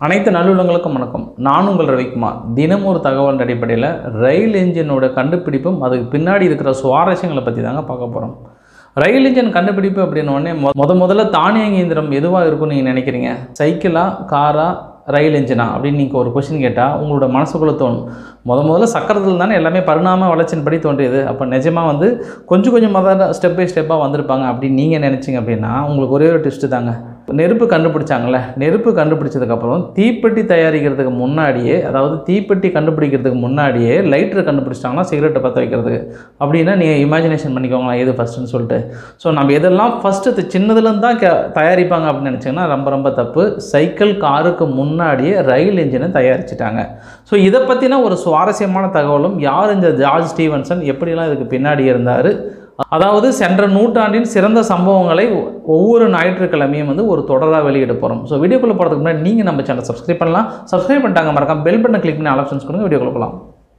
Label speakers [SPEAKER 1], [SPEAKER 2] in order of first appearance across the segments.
[SPEAKER 1] அனைத்து நல்லுள்ளங்களுக்கும் வணக்கம் நான் உங்கள் ரவிக்குமார் தினம் ஒரு தகவல் அடிப்படையில் ரயில் என்ஜினோட கண்டுபிடிப்பும் அதுக்கு பின்னாடி இருக்கிற சுவாரஸ்யங்களை பற்றி தாங்க பார்க்க போகிறோம் ரயில் என்ஜின் கண்டுபிடிப்பு அப்படின்னு உடனே மொ- முத முதல்ல தானியங்கி இயந்திரம் எதுவாக இருக்கும்னு நீங்கள் நினைக்கிறீங்க சைக்கிளா காரா ரயில் என்ஜினா அப்படின்னு நீங்கள் ஒரு கொஷின் கேட்டால் உங்களோட மனசுக்குள்ளே தோணும் முத முதல்ல சக்கரத்தில் தானே எல்லாமே பரிணாம வளர்ச்சியின்படி தோன்றியது அப்போ நிஜமாக வந்து கொஞ்சம் கொஞ்சமாக தான் ஸ்டெப் பை ஸ்டெப்பாக வந்திருப்பாங்க அப்படின்னு நீங்கள் நினச்சிங்க அப்படின்னா உங்களுக்கு ஒரே ஒரு ட்விஸ்ட்டு தாங்க நெருப்பு கண்டுபிடிச்சாங்கல்ல நெருப்பு கண்டுபிடிச்சதுக்கப்புறம் தீப்பெட்டி தயாரிக்கிறதுக்கு முன்னாடியே அதாவது தீப்பெட்டி கண்டுபிடிக்கிறதுக்கு முன்னாடியே லைட்டர் கண்டுபிடிச்சிட்டாங்கன்னா சிகரெட்டை பற்ற வைக்கிறதுக்கு அப்படின்னா நீங்கள் இமேஜினேஷன் பண்ணிக்கோங்களேன் எது ஃபஸ்ட்டுன்னு சொல்லிட்டு ஸோ நம்ம எதெல்லாம் ஃபஸ்ட்டு சின்னதுலேருந்து தான் க- தயாரிப்பாங்க அப்படின்னு நினச்சிங்கன்னா ரொம்ப ரொம்ப தப்பு சைக்கிள் காருக்கு முன்னாடியே ரயில் இன்ஜினை தயாரிச்சிட்டாங்க ஸோ இதை பற்றின ஒரு சுவாரஸ்யமான தகவலும் யார் இந்த ஜார்ஜ் ஸ்டீவன்சன் எப்படிலாம் இதுக்கு பின்னாடி இருந்தார் அதாவது சென்ற நூற்றாண்டின் சிறந்த சம்பவங்களை ஒ- ஒவ்வொரு ஞாயிற்றுக்கிழமையும் வந்து ஒரு தொடராக வெளியிட போகிறோம் ஸோ வீடியோக்குள்ளே போகிறதுக்கு முன்னாடி நீங்கள் நம்ம சேனல் சப்ஸ்கிரைப் பண்ணலாம் சப்ஸ்கிரைப் பண்ணிட்டாங்க மறக்காம பெல் பட்டனை கிளிக் பண்ணி ஆல் ஆப்ஷன்ஸ் கொடுங்க வீடியோக்குள்ள போகலாம்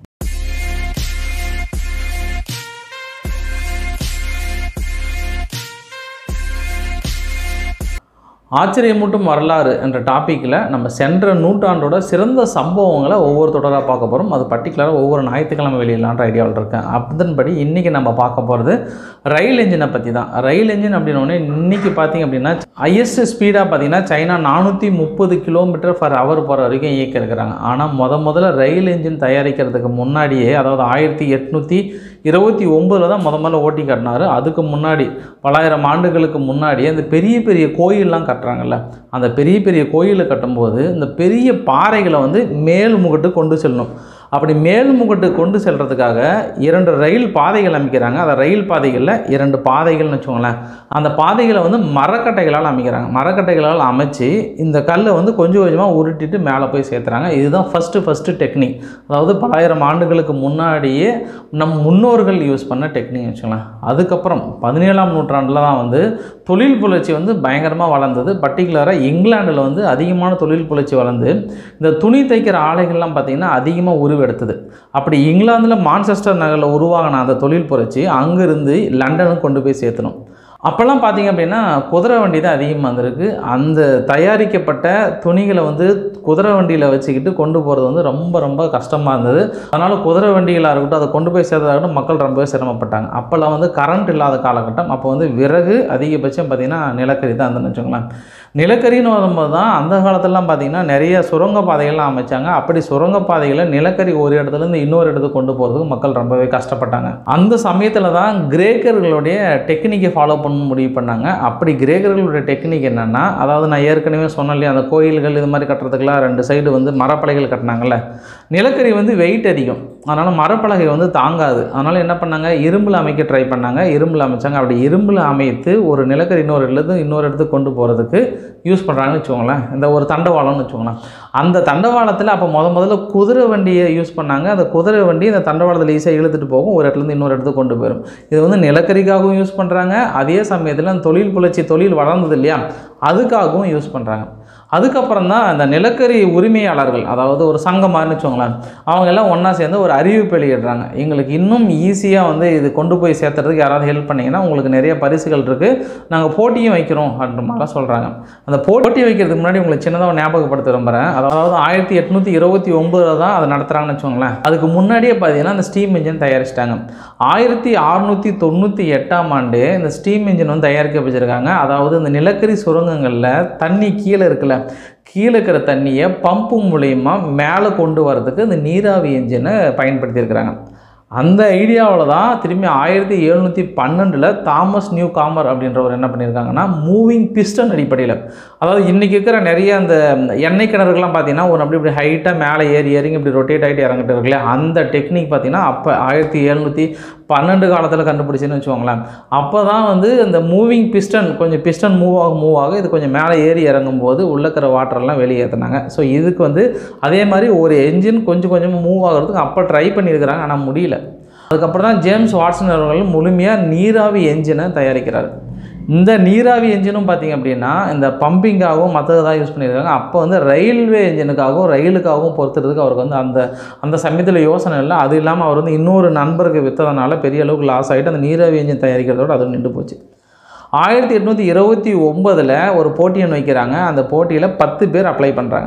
[SPEAKER 1] ஆச்சரியமூட்டும் வரலாறு என்ற டாப்பிக்கில் நம்ம சென்ற நூற்றாண்டோட சிறந்த சம்பவங்களை ஒவ்வொரு தொடராக பார்க்க போகிறோம் அது பர்டிகுலராக ஒவ்வொரு ஞாயிற்றுக்கிழமை வெளியிடலான்ற ஐடியாவில் இருக்கேன் அதன்படி இன்றைக்கி நம்ம பார்க்க போகிறது ரயில் என்ஜினை பற்றி தான் ரயில் என்ஜின் அப்படின்னோடனே இன்றைக்கி பார்த்தீங்க அப்படின்னா ஹையஸ்ட் ஸ்பீடாக பார்த்தீங்கன்னா சைனா நானூற்றி முப்பது கிலோமீட்டர் ஃபர் ஹவர் போகிற வரைக்கும் இயக்கி இருக்கிறாங்க ஆனால் முத முதல்ல ரயில் என்ஜின் தயாரிக்கிறதுக்கு முன்னாடியே அதாவது ஆயிரத்தி எட்நூற்றி இருபத்தி ஒம்பதில் தான் முத முதல்ல ஓட்டி காட்டினாரு அதுக்கு முன்னாடி பலாயிரம் ஆண்டுகளுக்கு முன்னாடியே இந்த பெரிய பெரிய கோயிலெலாம் கட்டுறாங்கல்ல அந்த பெரிய பெரிய கோயிலை கட்டும்போது இந்த பெரிய பாறைகளை வந்து மேல் முகட்டு கொண்டு செல்லணும் அப்படி மேல் முகட்டு கொண்டு செல்றதுக்காக இரண்டு ரயில் பாதைகள் அமைக்கிறாங்க அந்த ரயில் பாதைகளில் இரண்டு பாதைகள்னு வச்சுக்கோங்களேன் அந்த பாதைகளை வந்து மரக்கட்டைகளால் அமைக்கிறாங்க மரக்கட்டைகளால் அமைச்சு இந்த கல்லை வந்து கொஞ்சம் கொஞ்சமாக உருட்டிட்டு மேலே போய் சேர்த்துறாங்க இதுதான் ஃபஸ்ட்டு ஃபஸ்ட்டு டெக்னிக் அதாவது பலாயிரம் ஆண்டுகளுக்கு முன்னாடியே நம் முன்னோர்கள் யூஸ் பண்ண டெக்னிக் வச்சுக்கலாம் அதுக்கப்புறம் பதினேழாம் நூற்றாண்டில் தான் வந்து தொழில் புரட்சி வந்து பயங்கரமாக வளர்ந்தது பர்டிகுலராக இங்கிலாண்டில் வந்து அதிகமான தொழில் புரட்சி வளர்ந்து இந்த துணி தைக்கிற ஆலைகள்லாம் பார்த்திங்கன்னா அதிகமாக உருவெடுத்தது அப்படி இங்கிலாந்தில் மான்செஸ்டர் நகரில் உருவாகின அந்த தொழில் புரட்சி அங்கேருந்து லண்டனுக்கு கொண்டு போய் சேர்த்தணும் அப்போல்லாம் பார்த்தீங்க அப்படின்னா குதிரை வண்டி தான் அதிகமாக வந்திருக்கு அந்த தயாரிக்கப்பட்ட துணிகளை வந்து குதிரை வண்டியில் வச்சுக்கிட்டு கொண்டு போகிறது வந்து ரொம்ப ரொம்ப கஷ்டமாக இருந்தது அதனால் குதிரை வண்டிகளாக இருக்கட்டும் அதை கொண்டு போய் சேர்த்ததாகட்டும் மக்கள் ரொம்பவே சிரமப்பட்டாங்க அப்போல்லாம் வந்து கரண்ட் இல்லாத காலகட்டம் அப்போ வந்து விறகு அதிகபட்சம் பார்த்திங்கன்னா நிலக்கரி தான் இருந்துன்னு வச்சுக்கோங்களேன் நிலக்கரின்னு வரும்போது தான் அந்த காலத்துலலாம் பார்த்திங்கன்னா நிறைய சுரங்க பாதைகள்லாம் அமைச்சாங்க அப்படி சுரங்க பாதைகளை நிலக்கரி ஒரு இடத்துலேருந்து இன்னொரு இடத்துக்கு கொண்டு போகிறதுக்கு மக்கள் ரொம்பவே கஷ்டப்பட்டாங்க அந்த சமயத்தில் தான் கிரேக்கர்களுடைய டெக்னிக்கை ஃபாலோ பண்ண முடிவு பண்ணாங்க அப்படி கிரேக்கர்களுடைய டெக்னிக் என்னென்னா அதாவது நான் ஏற்கனவே சொன்னேன் இல்லையா அந்த கோயில்கள் இது மாதிரி கட்டுறதுக்கெல்லாம் ரெண்டு சைடு வந்து மரப்பலகைகள் கட்டினாங்கல்ல நிலக்கரி வந்து வெயிட் அதிகம் அதனால் மரப்பலகை வந்து தாங்காது அதனால் என்ன பண்ணாங்க இரும்பில் அமைக்க ட்ரை பண்ணாங்க இரும்பில் அமைச்சாங்க அப்படி இரும்பில் அமைத்து ஒரு நிலக்கரி இன்னொரு இடத்துக்கு இன்னொரு இடத்துக்கு கொண்டு போகிறதுக்கு யூஸ் பண்ணுறாங்கன்னு வச்சுக்கோங்களேன் இந்த ஒரு தண்டவாளம்னு வச்சுக்கோங்களேன் அந்த தண்டவாளத்தில் அப்போ முத முதல்ல குதிரை வண்டியை யூஸ் பண்ணாங்க அந்த குதிரை வண்டி இந்த தண்டவாளத்தில் ஈஸியாக இழுத்துட்டு போகும் ஒரு இடத்துலேருந்து இன்னொரு இடத்துக்கு கொண்டு போயிடும் இது வந்து நிலக்கரிக்காகவும் யூஸ் பண்ணுறாங்க அதே சமயத்தில் அந்த தொழில் புரட்சி தொழில் வளர்ந்தது இல்லையா அதுக்காகவும் யூஸ் பண்ணுறாங்க அதுக்கப்புறம் தான் அந்த நிலக்கரி உரிமையாளர்கள் அதாவது ஒரு சங்கம் மாதிரின்னு வச்சுக்கோங்களேன் அவங்க எல்லாம் ஒன்றா சேர்ந்து ஒரு அறிவிப்பு வெளியிடுறாங்க எங்களுக்கு இன்னும் ஈஸியாக வந்து இது கொண்டு போய் சேர்த்துறதுக்கு யாராவது ஹெல்ப் பண்ணிங்கன்னா உங்களுக்கு நிறைய பரிசுகள் இருக்குது நாங்கள் போட்டியும் வைக்கிறோம் அப்படின்ற மாதிரிலாம் சொல்கிறாங்க அந்த போட்டி வைக்கிறதுக்கு முன்னாடி உங்களுக்கு சின்னதாக ஞாபகப்படுத்த விரும்புகிறேன் அதாவது ஆயிரத்தி எட்நூற்றி இருபத்தி ஒம்பதில் தான் அதை நடத்துகிறாங்கன்னு வச்சுக்கோங்களேன் அதுக்கு முன்னாடியே பார்த்தீங்கன்னா அந்த ஸ்டீம் இன்ஜின் தயாரிச்சிட்டாங்க ஆயிரத்தி அறுநூற்றி தொண்ணூற்றி எட்டாம் ஆண்டு இந்த ஸ்டீம் இன்ஜின் வந்து தயாரிக்கப்பட்டிருக்காங்க அதாவது இந்த நிலக்கரி சுரங்கங்களில் தண்ணி கீழே இருக்குல்ல கீழே இருக்கிற தண்ணியை பம்பு மூலயமா மேலே கொண்டு வரதுக்கு இந்த நீராவி இன்ஜினை பயன்படுத்தியிருக்கிறாங்க அந்த ஐடியாவில் தான் திரும்பி ஆயிரத்தி எழுநூற்றி பன்னெண்டில் தாமஸ் நியூ காமர் அப்படின்றவர் என்ன பண்ணியிருக்காங்கன்னா மூவிங் பிஸ்டன் அடிப்படையில் அதாவது இன்றைக்கி இருக்கிற நிறைய அந்த எண்ணெய் கிணறுகள்லாம் பார்த்தீங்கன்னா ஒரு அப்படி இப்படி ஹைட்டாக மேலே ஏறி ஏறிங்க இப்படி ரொட்டேட் ஆகிட்டு இறங்கிட்டு இருக்குல்ல அந்த டெக்னிக் பார்த்தீங்கன்னா அப்போ ஆயிரத்தி எழுநூற்றி பன்னெண்டு காலத்தில் கண்டுபிடிச்சுன்னு வச்சுக்கோங்களேன் அப்போ தான் வந்து இந்த மூவிங் பிஸ்டன் கொஞ்சம் பிஸ்டன் மூவ் ஆக மூவ் ஆக இது கொஞ்சம் மேலே ஏறி இறங்கும் போது உள்ள இருக்கிற வாட்டரெல்லாம் வெளியேற்றினாங்க ஸோ இதுக்கு வந்து அதே மாதிரி ஒரு என்ஜின் கொஞ்சம் கொஞ்சமாக மூவ் ஆகிறதுக்கு அப்போ ட்ரை பண்ணியிருக்கிறாங்க ஆனால் முடியல அதுக்கப்புறம் தான் ஜேம்ஸ் வாட்சன் அவர்கள் முழுமையாக நீராவி என்ஜினை தயாரிக்கிறார் இந்த நீராவி என்ஜினும் பார்த்தீங்க அப்படின்னா இந்த பம்பிங்காகவும் மற்றதாக யூஸ் பண்ணியிருக்காங்க அப்போ வந்து ரயில்வே என்ஜினுக்காகவும் ரயிலுக்காகவும் பொறுத்துறதுக்கு அவருக்கு வந்து அந்த அந்த சமயத்தில் யோசனை இல்லை அது இல்லாமல் அவர் வந்து இன்னொரு நண்பருக்கு விற்றதுனால பெரிய அளவுக்கு லாஸ் ஆகிட்டு அந்த நீராவி என்ஜின் தயாரிக்கிறதோட அது நின்று போச்சு ஆயிரத்தி எட்நூற்றி இருபத்தி ஒம்பதில் ஒரு போட்டியை வைக்கிறாங்க அந்த போட்டியில் பத்து பேர் அப்ளை பண்ணுறாங்க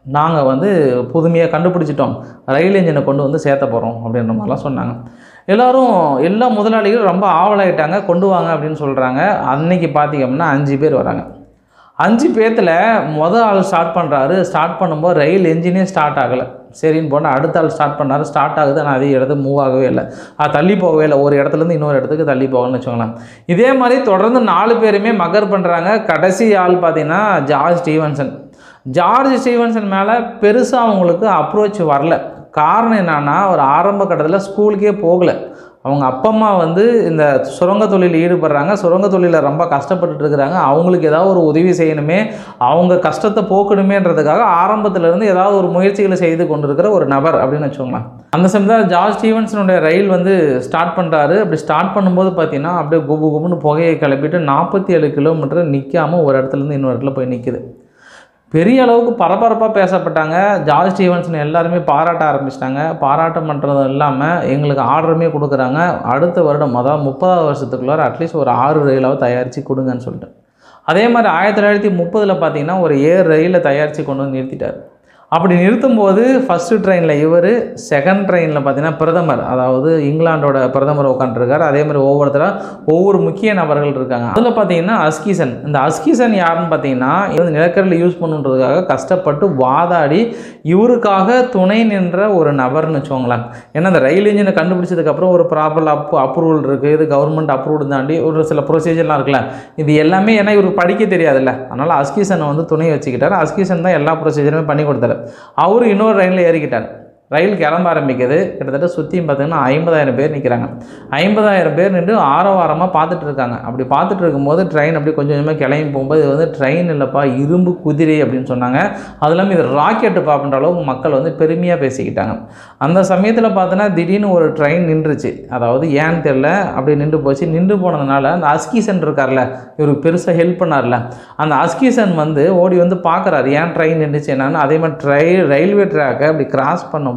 [SPEAKER 1] நாங்கள் வந்து புதுமையாக கண்டுபிடிச்சிட்டோம் ரயில் இன்ஜினை கொண்டு வந்து சேர்த்த போகிறோம் அப்படின்ற மாதிரிலாம் சொன்னாங்க எல்லாரும் எல்லா முதலாளிகளும் ரொம்ப ஆவலாயிட்டாங்க கொண்டு வாங்க அப்படின்னு சொல்கிறாங்க அன்னைக்கு பார்த்தீங்க அப்படின்னா அஞ்சு பேர் வராங்க அஞ்சு பேர்த்தில் மொதல் ஆள் ஸ்டார்ட் பண்ணுறாரு ஸ்டார்ட் பண்ணும்போது ரயில் என்ஜினே ஸ்டார்ட் ஆகலை சரின்னு போனால் அடுத்த ஆள் ஸ்டார்ட் பண்ணாரு ஸ்டார்ட் ஆகுது ஆனால் அதே இடத்துக்கு மூவ் ஆகவே இல்லை அது தள்ளி போகவே இல்லை ஒரு இடத்துலேருந்து இன்னொரு இடத்துக்கு தள்ளி போகணும்னு வச்சுக்கோங்களேன் இதே மாதிரி தொடர்ந்து நாலு பேருமே மக்கர் பண்ணுறாங்க கடைசி ஆள் பார்த்தீங்கன்னா ஜார்ஜ் ஸ்டீவன்சன் ஜார்ஜ் ஸ்டீவன்சன் மேலே பெருசாக அவங்களுக்கு அப்ரோச் வரல காரணம் என்னன்னா ஒரு ஆரம்ப கட்டத்தில் ஸ்கூலுக்கே போகலை அவங்க அப்பா அம்மா வந்து இந்த சுரங்க தொழிலில் ஈடுபடுறாங்க சுரங்க தொழிலில் ரொம்ப கஷ்டப்பட்டுட்டு இருக்கிறாங்க அவங்களுக்கு ஏதாவது ஒரு உதவி செய்யணுமே அவங்க கஷ்டத்தை போக்கணுமேன்றதுக்காக ஆரம்பத்துல இருந்து ஏதாவது ஒரு முயற்சிகளை செய்து கொண்டிருக்கிற ஒரு நபர் அப்படின்னு வச்சுக்கோங்களேன் அந்த சமயத்தில் ஜார்ஜ் ஸ்டீவன்ஸனுடைய ரயில் வந்து ஸ்டார்ட் பண்ணுறாரு அப்படி ஸ்டார்ட் பண்ணும்போது பார்த்தீங்கன்னா அப்படியே குபு குபுன்னு புகையை கிளப்பிட்டு நாற்பத்தி ஏழு கிலோமீட்டர் நிற்காமல் ஒரு இடத்துல இருந்து இன்னொரு இடத்துல போய் நிற்குது பெரிய அளவுக்கு பரபரப்பாக பேசப்பட்டாங்க ஜார்ஜ் ஸ்டீவன்சன் எல்லாருமே பாராட்ட ஆரம்பிச்சிட்டாங்க பாராட்டம் பண்ணுறது இல்லாமல் எங்களுக்கு ஆர்டருமே கொடுக்குறாங்க அடுத்த வருடம் அதாவது முப்பதாவது வருஷத்துக்குள்ளார அட்லீஸ்ட் ஒரு ஆறு ரயிலாவது தயாரித்து கொடுங்கன்னு சொல்லிட்டு அதே மாதிரி ஆயிரத்தி தொள்ளாயிரத்தி முப்பதில் பார்த்தீங்கன்னா ஒரு ஏழு ரயிலை தயாரித்து கொண்டு வந்து நிறுத்திட்டார் அப்படி நிறுத்தும்போது ஃபஸ்ட்டு ட்ரெயினில் இவர் செகண்ட் ட்ரெயினில் பார்த்தீங்கன்னா பிரதமர் அதாவது இங்கிலாண்டோட பிரதமர் உட்காந்துருக்காரு அதே மாதிரி ஒவ்வொருத்தராக ஒவ்வொரு முக்கிய நபர்கள் இருக்காங்க அதில் பார்த்தீங்கன்னா அஸ்கிசன் இந்த அஸ்கிசன் யாருன்னு பார்த்தீங்கன்னா இது வந்து நிலக்கரியில் யூஸ் பண்ணுன்றதுக்காக கஷ்டப்பட்டு வாதாடி இவருக்காக துணை நின்ற ஒரு நபர்னு வச்சுக்கோங்களேன் ஏன்னா இந்த ரயில் இன்ஜினை கண்டுபிடிச்சதுக்கப்புறம் ஒரு ப்ராப்பர் அப் அப்ரூவல் இருக்குது இது கவர்மெண்ட் அப்ரூவ்டு தாண்டி ஒரு சில ப்ரொசீஜர்லாம் இருக்குல்ல இது எல்லாமே ஏன்னா இவருக்கு படிக்க தெரியாதுல்ல அதனால் அஸ்கிசனை வந்து துணை வச்சுக்கிட்டார் அஸ்கிசன் தான் எல்லா ப்ரொசீஜருமே பண்ணி கொடுத்தாரு அவரு இன்னொரு ரயிலில் ஏறிக்கிட்டார் ரயில் கிளம்ப ஆரம்பிக்குது கிட்டத்தட்ட சுற்றியும் பார்த்தீங்கன்னா ஐம்பதாயிரம் பேர் நிற்கிறாங்க ஐம்பதாயிரம் பேர் நின்று ஆரவாரமாக பார்த்துட்டு இருக்காங்க அப்படி பார்த்துட்டு இருக்கும்போது ட்ரெயின் அப்படி கொஞ்சம் கொஞ்சமாக கிளம்பி போகும்போது இது வந்து ட்ரெயின் இல்லைப்பா இரும்பு குதிரை அப்படின்னு சொன்னாங்க அது இல்லாமல் இது ராக்கெட்டுப்பா அப்படின்ற அளவுக்கு மக்கள் வந்து பெருமையாக பேசிக்கிட்டாங்க அந்த சமயத்தில் பார்த்தோன்னா திடீர்னு ஒரு ட்ரெயின் நின்றுச்சு அதாவது ஏன்னு தெரில அப்படி நின்று போச்சு நின்று போனதுனால அந்த அஸ்கிசன் இருக்கார்ல இவருக்கு பெருசாக ஹெல்ப் பண்ணார்ல அந்த அஸ்கிசன் வந்து ஓடி வந்து பார்க்குறாரு ஏன் ட்ரெயின் நின்றுச்சு என்னன்னு அதே மாதிரி ட்ரை ரயில்வே ட்ராக்கை அப்படி கிராஸ் பண்ணும்போது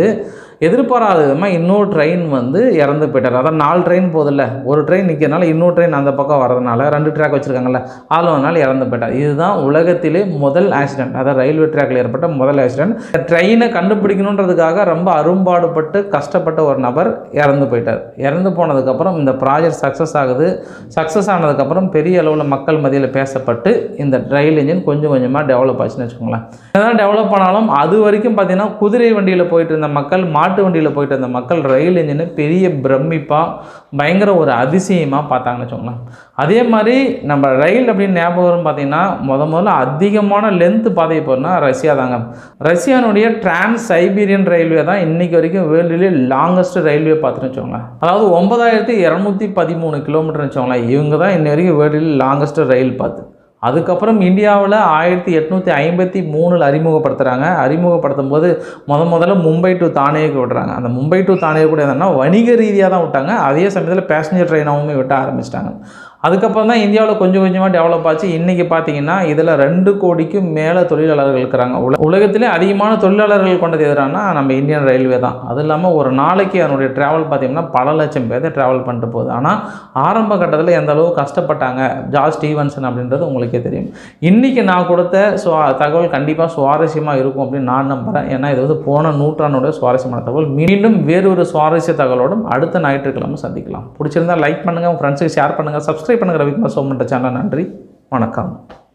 [SPEAKER 1] எதிர்பாராத விதமாக இன்னொரு ட்ரெயின் வந்து இறந்து போயிட்டார் அதான் நாலு ட்ரெயின் போதில்ல ஒரு ட்ரெயின் நிற்கிறனால இன்னொரு ட்ரெயின் அந்த பக்கம் வரதுனால ரெண்டு ட்ராக் வச்சுருக்காங்கல்ல அதில் ஒரு நாள் இறந்து போயிட்டார் இதுதான் உலகத்திலே முதல் ஆக்சிடென்ட் அதாவது ரயில்வே ட்ராக்கில் ஏற்பட்ட முதல் ஆக்சிடென்ட் ட்ரெயினை கண்டுபிடிக்கணுன்றதுக்காக ரொம்ப அரும்பாடுபட்டு கஷ்டப்பட்ட ஒரு நபர் இறந்து போயிட்டார் இறந்து போனதுக்கப்புறம் இந்த ப்ராஜெக்ட் சக்ஸஸ் ஆகுது சக்ஸஸ் ஆனதுக்கப்புறம் பெரிய அளவில் மக்கள் மத்தியில் பேசப்பட்டு இந்த ரயில் இன்ஜின் கொஞ்சம் கொஞ்சமாக டெவலப் ஆச்சுன்னு வச்சுக்கோங்களேன் என்னதான் டெவலப் ஆனாலும் அது வரைக்கும் பார்த்தீங்கன்னா குதிரை வண்டியில் போயிட்டு இருந்த மக்கள் மாட்டு வண்டியில் போயிட்டு இருந்த மக்கள் ரயில் இன்ஜினை பெரிய பிரமிப்பாக பயங்கர ஒரு அதிசயமாக பார்த்தாங்கன்னு வச்சுக்கோங்களேன் அதே மாதிரி நம்ம ரயில் அப்படின்னு ஞாபகம் வரும் பார்த்தீங்கன்னா முத முதல்ல அதிகமான லென்த் பாதை போகிறோம்னா ரஷ்யா தாங்க ரஷ்யானுடைய டிரான்ஸ் சைபீரியன் ரயில்வே தான் இன்னைக்கு வரைக்கும் வேர்ல்டுலேயே லாங்கஸ்ட் ரயில்வே பார்த்துன்னு வச்சுக்கோங்களேன் அதாவது ஒன்பதாயிரத்தி இரநூத்தி பதிமூணு கிலோமீட்டர்னு வச்சுக்கோங்களேன் இவங்க தான் இன்ன வரைக்கும் வேர்ல்டுலேயே லாங்கஸ்ட் ரயில் பார்த்து அதுக்கப்புறம் இந்தியாவில் ஆயிரத்தி எட்நூற்றி ஐம்பத்தி மூணில் அறிமுகப்படுத்துகிறாங்க அறிமுகப்படுத்தும் போது முத முதல்ல மும்பை டு தானேக்கு விடுறாங்க அந்த மும்பை டு தானே கூட என்னன்னா வணிக ரீதியாக தான் விட்டாங்க அதே சமயத்தில் பேசஞ்சர் ட்ரெயினாகவுமே விட்ட ஆரம்பிச்சிட்டாங்க அதுக்கப்புறம் தான் இந்தியாவில் கொஞ்சம் கொஞ்சமாக டெவலப் ஆச்சு இன்றைக்கி பார்த்தீங்கன்னா இதில் ரெண்டு கோடிக்கும் மேலே தொழிலாளர்கள் இருக்கிறாங்க உல உலகத்திலே அதிகமான தொழிலாளர்கள் கொண்டது எதுனா நம்ம இந்தியன் ரயில்வே தான் அது இல்லாமல் ஒரு நாளைக்கு அதனுடைய ட்ராவல் பார்த்தீங்கன்னா பல லட்சம் பேர் ட்ராவல் பண்ணிட்டு போகுது ஆனால் ஆரம்ப கட்டத்தில் எந்த அளவு கஷ்டப்பட்டாங்க ஜார்ஜ் ஸ்டீவன்சன் அப்படின்றது உங்களுக்கே தெரியும் இன்றைக்கி நான் கொடுத்த சுவா தகவல் கண்டிப்பாக சுவாரஸ்யமாக இருக்கும் அப்படின்னு நான் நம்புகிறேன் ஏன்னா இது வந்து போன நூற்றாண்டோட சுவாரஸ்யமான தகவல் மீண்டும் வேறு ஒரு சுவாரஸ்ய தகவலோடும் அடுத்த ஞாயிற்றுக்கிழமை சந்திக்கலாம் பிடிச்சிருந்தா லைக் பண்ணுங்கள் உங்கள் ஃப்ரெண்ட்ஸுக்கு ஷேர் பண்ணுங்கள் சப்ஸ்கிரைப் பண்ணுங்கள் ரவிக்குமார் சோமன்ற சேனல் நன்றி வணக்கம்